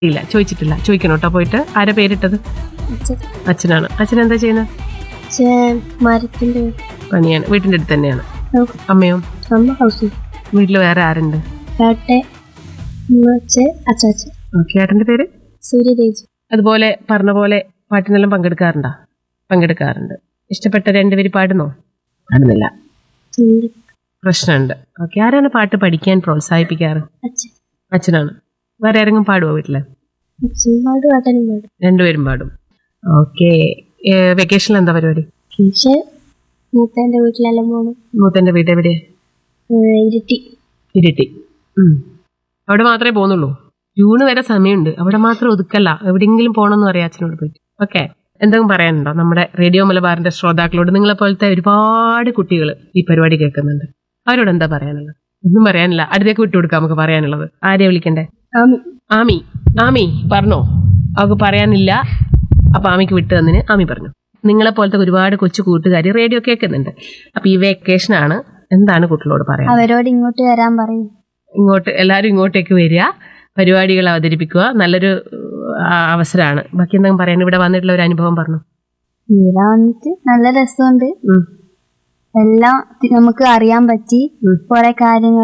ഇല്ല ചോദിച്ചിട്ടില്ല ചോദിക്കണം കേട്ടോ പോയിട്ട് ആരെ പേരിട്ടത് അച്ഛൻ അച്ഛനാണ് അച്ഛൻ എന്താ ചെയ്യുന്നത് അച്ഛൻ മരത്തിന്റെ പണിയാണ് വീട്ടിൻ്റെ അടുത്ത് തന്നെയാണ് നോക്കും. അമ്മയോ അമ്മ ഹൗസ് വീട്ടിൽ വേറെ ആരുണ്ട് ഏട്ടെ അച്ഛൻ അച്ചാച്ചൻ ഓക്കെ ഏട്ടൻ്റെ പേര് സൂര്യതേജ് അതുപോലെ പറഞ്ഞ പോലെ പാട്ടിനെല്ലാം പങ്കെടുക്കാറുണ്ടോ പങ്കെടുക്കാറുണ്ട് ഇഷ്ടപ്പെട്ട രണ്ടുപേര് പാടുന്നോ പാടുന്നില്ല പ്രശ്നമുണ്ട് ഓക്കെ ആരാണ് പാട്ട് പഠിക്കാൻ പ്രോത്സാഹിപ്പിക്കാറ് അച്ഛൻ അച്ഛനാണ് വേറെ ആരെങ്കിലും പാടുമോ വീട്ടില് അച്ഛൻ പാട് പാട്ടാനും പാടും രണ്ടുപേരും പാടും ഓക്കെ വെക്കേഷനിൽ എന്താ പരിപാടി പക്ഷെ മൂത്തേന്റെ വീട്ടിലെല്ലാം പോണം മൂത്തന്റെ വീട് എവിടെയാ ഏഹ് ഇരുട്ടി ഇരിട്ടി ഉം. അവിടെ മാത്രമേ പോകുന്നുള്ളൂ ജൂണ് വരെ സമയമുണ്ട് അവിടെ മാത്രം ഒതുക്കല്ല എവിടെയെങ്കിലും പോകണമെന്ന് പറയാം അച്ഛനോട് പോയിട്ട് ഓക്കെ എന്തെങ്കിലും പറയാനുണ്ടോ നമ്മുടെ റേഡിയോ മലബാറിന്റെ ശ്രോതാക്കളോട് നിങ്ങളെ പോലത്തെ ഒരുപാട് കുട്ടികൾ ഈ പരിപാടി കേൾക്കുന്നുണ്ട് അവരോട് എന്താ പറയാനുള്ളത് ഒന്നും പറയാനില്ല അടുത്തേക്ക് വിട്ടുകൊടുക്കാം നമുക്ക് പറയാനുള്ളത് ആരെയാ വിളിക്കണ്ടേ ആമി ആമി ആമി പറഞ്ഞോ അവൾക്ക് പറയാനില്ല അപ്പൊ ആമിക്ക് വിട്ടു തന്നിന് ആമി പറഞ്ഞു നിങ്ങളെ പോലത്തെ ഒരുപാട് കൊച്ചു കൂട്ടുകാർ റേഡിയോ കേൾക്കുന്നുണ്ട് അപ്പൊ ഈ വെക്കേഷനാണ് എന്താണ് കുട്ടികളോട് പറയാൻ അവരോട് ഇങ്ങോട്ട് വരാൻ പറയും ഇങ്ങോട്ട് എല്ലാവരും ഇങ്ങോട്ടേക്ക് വരിക പരിപാടികൾ അവതരിപ്പിക്കുക നല്ലൊരു ആ, അവസരമാണ് ബാക്കി എന്തെങ്കിലും പറയാൻ ഇവിടെ വന്നിട്ടുള്ള ഒരു അനുഭവം പറഞ്ഞു ഇവിടെ വന്നിട്ട് നല്ല രസമുണ്ട് ഉം. എല്ലാം തി- നമുക്ക് അറിയാൻ പറ്റി ഉം. കുറെ കാര്യങ്ങൾ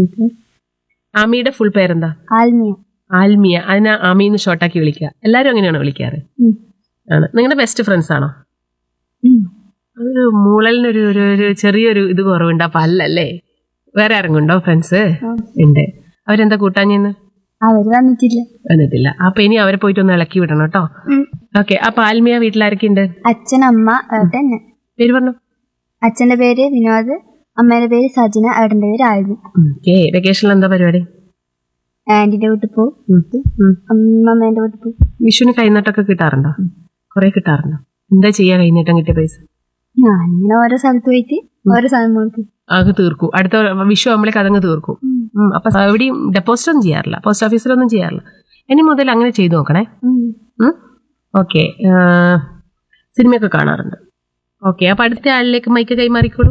ആമിയുടെ ഫുൾ പേരെന്താ ആൽമിയ ആൽമിയ അതിനെ ആമിന്ന് ഷോർട്ടാക്കി വിളിക്കുക എല്ലാവരും അങ്ങനെയാണോ വിളിക്കാറ് ഉം. ആണ് നിങ്ങളുടെ ബെസ്റ്റ് ഫ്രണ്ട്സ് ആണോ ഉം. ഒരു മൂളലിനൊരു ഒരു ഒരു ചെറിയൊരു ഇത് കുറവുണ്ട് അപ്പൊ അല്ലല്ലേ വേറെ ആരെങ്കിലും ഉണ്ടോ ഫ്രണ്ട്സ് ആ. ഉണ്ട് അവരെന്താ കൂട്ടാഞ്ഞെന്ന് അവര് വന്നിട്ടില്ല വന്നിട്ടില്ല അപ്പൊ ഇനി അവരെ പോയിട്ട് ഒന്ന് ഇളക്കി വിടണം കേട്ടോ ഓക്കെ അപ്പൊ ആൽമിയ വീട്ടിലാരൊക്കെ ഉണ്ട് അച്ഛൻ അമ്മ ഏട്ടൻ ഞാൻ. പേര് പറഞ്ഞു അച്ഛന്റെ പേര് വിനോദ് അമ്മയുടെ പേര് സജന ഏട്ടന്റെ പേര് ആൽമി ഓക്കെ വെക്കേഷനിൽ എന്താ പരിപാടി ആന്റിന്റെ വീട്ടിൽ പോകും ഉം. ഉം. അമ്മമ്മേന്റെ വീട്ടിൽ പോകും വിഷുവിന് കൈനീട്ടൊക്കെ കിട്ടാറുണ്ടോ കുറെ കിട്ടാറുണ്ടോ എന്താ ചെയ്യാ കൈനീട്ടം കിട്ടിയ പൈസ ഞാനിങ്ങനെ ഓരോ സ്ഥലത്ത് പോയിട്ട് ഓരോ സാധനം നോക്കും അത് തീർക്കും അടുത്ത വിഷു ആകുമ്പോഴേക്ക് അതങ്ങ് തീർക്കും ഉം. അപ്പൊ എവിടെയും ഡെപ്പോസിറ്റ് ഒന്നും ചെയ്യാറില്ല പോസ്റ്റ് ഓഫീസിലൊന്നും ചെയ്യാറില്ല ഇനി മുതൽ അങ്ങനെ ചെയ്തു നോക്കണേ ഓക്കെ സിനിമയൊക്കെ കാണാറുണ്ട് ഓക്കെ അപ്പൊ അടുത്ത ആളിലേക്ക് മൈക്ക് കൈമാറിക്കോളൂ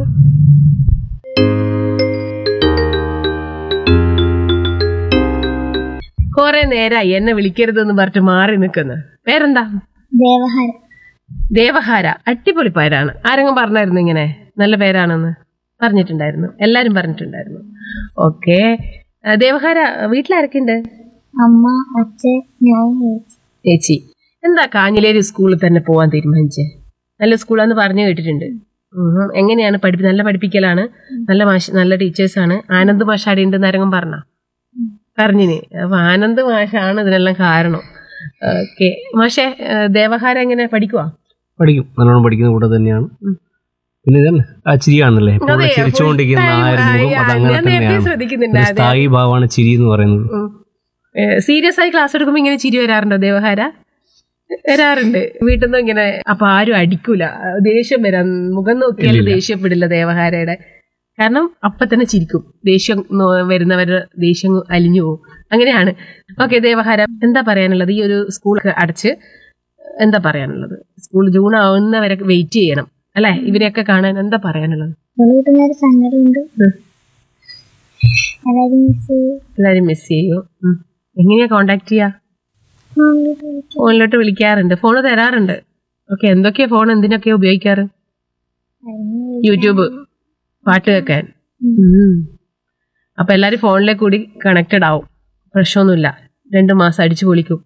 കുറെ നേരായി എന്നെ വിളിക്കരുതെന്ന് പറഞ്ഞിട്ട് മാറി നിൽക്കുന്നു പേരെന്താ ദേവഹാര ദേവഹാര അടിപൊളി പേരാണ് ആരെങ്കിലും പറഞ്ഞായിരുന്നു ഇങ്ങനെ നല്ല പേരാണെന്ന് പറഞ്ഞിട്ടുണ്ടായിരുന്നു എല്ലാരും പറഞ്ഞിട്ടുണ്ടായിരുന്നു ഓക്കെ ദേവഹാര വീട്ടിലാരൊക്കെ ഉണ്ട് അമ്മ അച്ഛൻ ഞാൻ ചേച്ചി. ചേച്ചി എന്താ കാഞ്ഞിലേരി സ്കൂളിൽ തന്നെ പോവാൻ തീരുമാനിച്ചേ നല്ല സ്കൂളാന്ന് പറഞ്ഞു കേട്ടിട്ടുണ്ട് ഉം. എങ്ങനെയാണ് പഠിപ്പി നല്ല പഠിപ്പിക്കലാണ് നല്ല മാഷ് നല്ല ടീച്ചേഴ്സാണ് ആനന്ദ് മാഷ് അവിടെ ഉണ്ട് ആരെങ്കിലും പറഞ്ഞ പറഞ്ഞിന് അപ്പൊ ആനന്ദ് മാഷാണ് ഇതിനെല്ലാം കാരണം ഓക്കെ മാഷേ ഏഹ് ദേവഹാര എങ്ങനെ പഠിക്കുവാ പഠിക്കും നല്ലോണം പഠിക്കുന്ന കൂടെ തന്നെയാണ് ഉം. പിന്നെ ഇതന്നെ ആ ചിരിയാണല്ലേ എപ്പോഴും അതെ, ചിരിച്ചുകൊണ്ടിരിക്കുന്ന full ആ ഒരു time, മുഖം ആ, അത് അങ്ങനെ ഞാൻ നേരത്തെ തന്നെയാണ് ശ്രദ്ധിക്കുന്നുണ്ട് ഒരു അതെ. സ്ഥായി ഭാവമാണ് ചിരി എന്ന് പറയുന്നത് സീരിയസ് ആയി ക്ലാസ് എടുക്കുമ്പോ ഇങ്ങനെ ചിരി വരാറുണ്ടോ ദേവഹാര വരാറുണ്ട് വീട്ടിൽ നിന്ന് ഇങ്ങനെ അപ്പൊ ആരും അടിക്കൂല ദേഷ്യം വരാൻ മുഖം നോക്കിയാൽ ഇല്ലില്ല. ദേഷ്യപ്പെടില്ല ദേവഹാരയുടെ കാരണം അപ്പൊ തന്നെ ചിരിക്കും ദേഷ്യം നോ- വരുന്നവരുടെ ദേഷ്യം അലിഞ്ഞു പോകും അങ്ങനെയാണ് ഓക്കെ ദേവഹാര എന്താ പറയാനുള്ളത് ഈ ഒരു സ്കൂൾ അടച്ച് എന്താ പറയാനുള്ളത് സ്കൂൾ ജൂൺ ആവുന്നവരെ വെയിറ്റ് ചെയ്യണം അല്ലെ ഇവരെയൊക്കെ കാണാൻ എന്താ പറയാനുള്ളത് നമ്മള് കിട്ടുന്ന ഒരു സങ്കടമുണ്ട് എല്ലാരും മിസ് ചെയ്യും എല്ലാരും മിസ് ചെയ്യൂ ഉം. എങ്ങനെയാ കോണ്ടാക്ട് ചെയ്യാ ഫോണിലോട്ട് വിളിക്കാറുണ്ട് ഫോൺ തരാറുണ്ട് ഓക്കെ എന്തൊക്കെയാ ഫോൺ എന്തിനൊക്കെയാ ഉപയോഗിക്കാറ് യൂട്യൂബ് പാട്ട് കേൾക്കാൻ ഉം. അപ്പൊ എല്ലാരും ഫോണിലേക്ക് കൂടി കണക്റ്റഡ് ആവും പ്രശ്നമൊന്നുമില്ല രണ്ടു മാസം അടിച്ചു പൊളിക്കും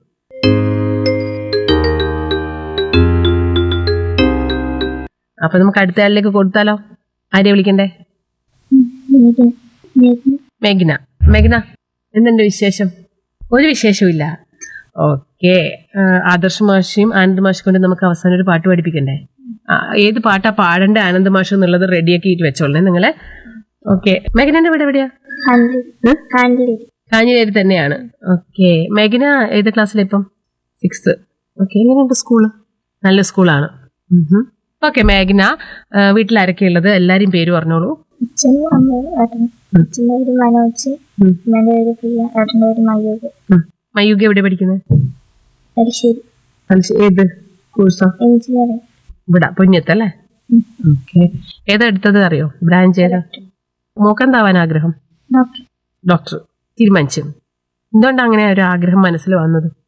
അപ്പൊ നമുക്ക് അടുത്ത ആളിലേക്ക് കൊടുത്താലോ ആരെയാ വിളിക്കണ്ടേ മേഘ്ന മേഘ്ന എന്തുണ്ട് വിശേഷം ഒരു വിശേഷവും ഇല്ല ഓക്കെ ആദർശ് മാഷിയും ആനന്ദ് മാഷ് കൊണ്ട് നമുക്ക് അവസാനം ഒരു പാട്ട് പഠിപ്പിക്കണ്ടേ ആ, ഏത് പാട്ടാ പാടേണ്ട ആനന്ദ് മാഷ് എന്നുള്ളത് റെഡിയാക്കിയിട്ട് വെച്ചോളേ നിങ്ങളെ ഓക്കെ മേഘനന്റെ വീട് എവിടെയാ ഉം? കാഞ്ഞിലേരി തന്നെയാണ് ഓക്കെ മേഘന ഏത് ക്ലാസ്സിലാ ഇപ്പം സിക്സ് ഓക്കെ എങ്ങനെയുണ്ട് സ്കൂള് നല്ല സ്കൂളാണ് ഓക്കെ മേഘന ആ, വീട്ടിൽ ആരൊക്കെ ഉള്ളത് എല്ലാരും പേര് പറഞ്ഞോളൂ അച്ഛനും അമ്മയും ഏട്ടനും അച്ഛൻ്റെ പേര് മനോജ് ഉം. അമ്മേന്റെ പേര് പ്രിയ ഏട്ടൻ്റെ പേര് മയൂര് ഉം. മയൂകി എവിടെ പഠിക്കുന്നത് തലശ്ശേരി ഏത് കോഴ്സാ എഞ്ചിനീയറിംഗ് ഇവിടെ പൊന്നത്തല്ലേ ഓക്കെ ഏതാ എടുത്തത് അറിയോ ബ്രാഞ്ച് ഏതാ മോക്കെന്താവാൻ ആഗ്രഹം ഡോക്ടർ ഡോക്ടർ തീരുമാനിച്ചു എന്തുകൊണ്ടാണ് അങ്ങനെ ഒരു ആഗ്രഹം മനസ്സിൽ വന്നത്